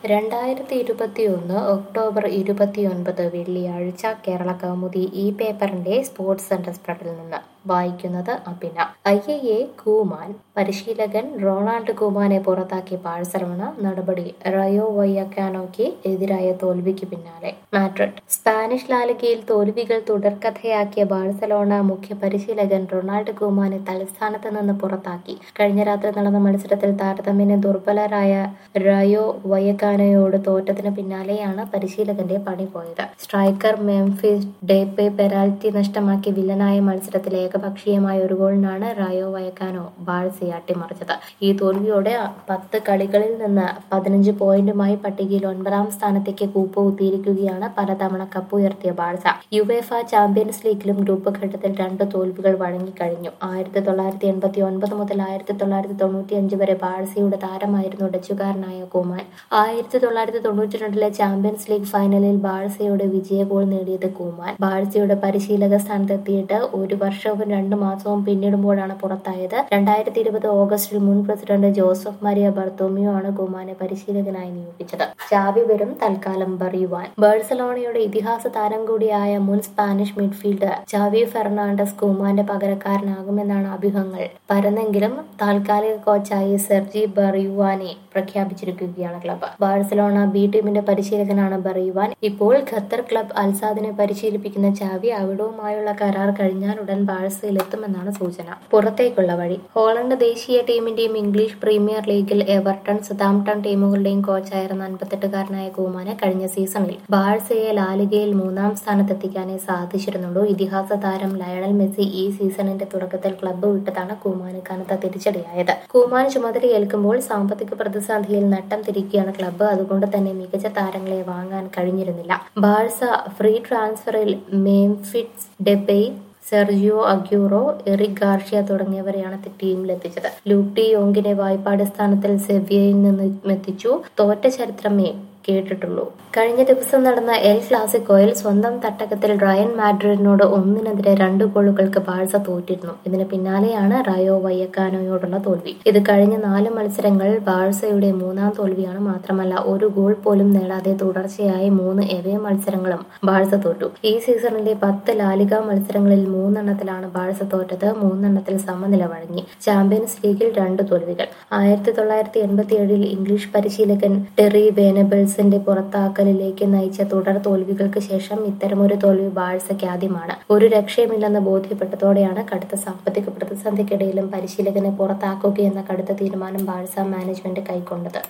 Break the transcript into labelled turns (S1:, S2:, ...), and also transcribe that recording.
S1: രണ്ടായിരത്തി ഇരുപത്തിയൊന്ന് ഒക്ടോബർ ഇരുപത്തിയൊൻപത് വെള്ളിയാഴ്ച കേരള കൗമുദി ഈ പേപ്പറിന്റെ സ്പോർട്സ് സെന്റർ സ്പ്രെഡിൽ നിന്ന് വായിക്കുന്നത് അഭിന ഐ എ എ കൂമാൻ പരിശീലകൻ റൊണാൾഡ് കൂമാനെ പുറത്താക്കി ബാഴ്സലോണ നടപടി റയോ വയ്യക്കാനോയ്ക്ക് എതിരായ തോൽവിക്ക് പിന്നാലെ മാഡ്രിഡ് സ്പാനിഷ് ലാലിഗയിൽ തോൽവികൾ തുടർക്കഥയാക്കിയ ബാഴ്സലോണ മുഖ്യ പരിശീലകൻ റൊണാൾഡ് കൂമാനെ തലസ്ഥാനത്ത് നിന്ന് പുറത്താക്കി കഴിഞ്ഞ രാത്രി നടന്ന മത്സരത്തിൽ താരതമ്യേന ദുർബലരായ റയോ വയക്കാനോയോട് തോറ്റതിന് പിന്നാലെയാണ് പരിശീലകന്റെ പണി പോയത് സ്ട്രൈക്കർ മെംഫിസ് ഡേപ്പെ പെനാൽറ്റി നഷ്ടമാക്കി വില്ലനായ മത്സരത്തിൽ ഏകപക്ഷീയമായ ഒരു ഗോളിനാണ് റയോ വയക്കാനോ ബാഴ്സയെ അട്ടിമറിച്ചത് ഈ തോൽവിയോടെ പത്ത് കളികളിൽ നിന്ന് പതിനഞ്ച് പോയിന്റുമായി പട്ടികയിൽ ഒൻപതാം സ്ഥാനത്തേക്ക് കൂപ്പുകുത്തിയിരിക്കുകയാണ് പലതവണ കപ്പുയർത്തിയ ബാഴ്സ യുവേഫ ചാമ്പ്യൻസ് ലീഗിലും ഗ്രൂപ്പ് ഘട്ടത്തിൽ രണ്ട് തോൽവികൾ വഴങ്ങിക്കഴിഞ്ഞു ആയിരത്തി തൊള്ളായിരത്തി എൺപത്തി ഒൻപത് മുതൽ ആയിരത്തി തൊള്ളായിരത്തി തൊണ്ണൂറ്റി അഞ്ച് വരെ ബാഴ്സയുടെ താരമായിരുന്നു ഡച്ചുകാരനായ കുമാൻ ആയിരത്തി തൊള്ളായിരത്തി തൊണ്ണൂറ്റി രണ്ടിലെ ചാമ്പ്യൻസ് ലീഗ് ഫൈനലിൽ ബാഴ്സയുടെ വിജയ ഗോൾ നേടിയത് കുമാൻ ബാഴ്സയുടെ പരിശീലക സ്ഥാനത്തെത്തിയിട്ട് ഒരു വർഷവും രണ്ടു മാസവും പിന്നിടുമ്പോഴാണ് പുറത്തായത് രണ്ടായിരത്തി ഇരുപത് ഓഗസ്റ്റിൽ മുൻ പ്രസിഡന്റ് ജോസഫ് മരിയ ബർത്തോമിയോ ആണ് കുമാനെ പരിശീലകനായി നിയോഗിച്ചത് ചാവി വരും തൽക്കാലം ബറിയുവാൻ ബാഴ്സലോണയുടെ ഇതിഹാസ താരം കൂടിയായ മുൻ സ്പാനിഷ് മിഡ്ഫീൽഡർ ചാവി ഫെർണാണ്ടസ് കുമാന്റെ പകരക്കാരനാകുമെന്നാണ് അഭ്യൂഹങ്ങൾ പരന്നെങ്കിലും താൽക്കാലിക കോച്ചായി സെർജി ബറിയുവാനെ പ്രഖ്യാപിച്ചിരിക്കുകയാണ് ക്ലബ്ബ് ബാഴ്സലോണ ബി ടീമിന്റെ പരിശീലകനാണ് ബറിയുവാൻ ഇപ്പോൾ ഖത്തർ ക്ലബ് അൽസാദിനെ പരിശീലിപ്പിക്കുന്ന ചാവി അവിടവുമായുള്ള കരാർ കഴിഞ്ഞാൽ ഉടൻ ബാഴ്സയിലെത്തുമെന്നാണ് സൂചന പുറത്തേക്കുള്ള വഴി ഹോളണ്ട് ദേശീയ ടീമിന്റെയും ഇംഗ്ലീഷ് പ്രീമിയർ ലീഗിൽ എവർട്ടൺ സതാംപ്ടൺ ടീമുകളുടെയും കോച്ചായിരുന്ന അൻപത്തെട്ടുകാരനായ കൂമാന് കഴിഞ്ഞ സീസണിൽ ബാഴ്സയെ ലാലിഗയിൽ മൂന്നാം സ്ഥാനത്തെത്തിക്കാനേ സാധിച്ചിരുന്നുള്ളൂ ഇതിഹാസ താരം ലയണൽ മെസ്സി ഈ സീസണിന്റെ തുടക്കത്തിൽ ക്ലബ്ബ് വിട്ടതാണ് കൂമാന് കനത്ത തിരിച്ചടിയായത് കൂമാൻ ചുമതലയേൽക്കുമ്പോൾ സാമ്പത്തിക പ്രതിസന്ധിയിൽ നട്ടം തിരിക്കുകയാണ് ക്ലബ്ബ് അതുകൊണ്ട് തന്നെ മികച്ച താരങ്ങളെ വാങ്ങാൻ കഴിഞ്ഞിരുന്നില്ല ബാഴ്സ ഫ്രീ ട്രാൻസ്ഫറിൽ Memphis Depay Sergio Aguero Eric Garcia തുടങ്ങിയവരെയാണ് ടീമിലെത്തിച്ചത് ലൂക്ക് ടി യോങ്കിനെ വായ്പാടിസ്ഥാനത്തിൽ സെവിയയിൽ നിന്ന് എത്തിച്ചു തോറ്റ ചരിത്രമേ കേട്ടിട്ടുള്ളൂ കഴിഞ്ഞ ദിവസം നടന്ന എൽ ക്ലാസിക്കോയിൽ സ്വന്തം തട്ടകത്തിൽ റയൻ മാഡ്രിഡിനോട് ഒന്നിനെതിരെ രണ്ട് ഗോളുകൾക്ക് ബാഴ്സ തോറ്റിരുന്നു ഇതിന് പിന്നാലെയാണ് റയോ വയ്യക്കാനോയോടുള്ള തോൽവി ഇത് കഴിഞ്ഞ നാല് മത്സരങ്ങളിൽ ബാഴ്സയുടെ മൂന്നാം തോൽവിയാണ് മാത്രമല്ല ഒരു ഗോൾ പോലും നേടാതെ തുടർച്ചയായി മൂന്ന് എവേ മത്സരങ്ങളും ബാഴ്സ തോറ്റു ഈ സീസണിലെ പത്ത് ലാലിക മത്സരങ്ങളിൽ മൂന്നെണ്ണത്തിലാണ് ബാഴ്സ തോറ്റത് മൂന്നെണ്ണത്തിൽ സമനില വഴങ്ങി ചാമ്പ്യൻസ് ലീഗിൽ രണ്ട് തോൽവികൾ ആയിരത്തി തൊള്ളായിരത്തി എൺപത്തി ഏഴിൽ ഇംഗ്ലീഷ് പരിശീലകൻ ടെറി വേനബിൾസ് ന്റെ പുറത്താക്കലിലേക്ക് നയിച്ച തുടർ തോൽവികൾക്ക് ശേഷം ഇത്തരമൊരു തോൽവി ബാഴ്സയ്ക്ക് ആദ്യമാണ് ഒരു രക്ഷയുമില്ലെന്ന് ബോധ്യപ്പെട്ടതോടെയാണ് കടുത്ത സാമ്പത്തിക പ്രതിസന്ധിക്കിടയിലും പരിശീലകനെ പുറത്താക്കുകയെന്ന കടുത്ത തീരുമാനം ബാഴ്സ മാനേജ്മെന്റ് കൈക്കൊണ്ടത്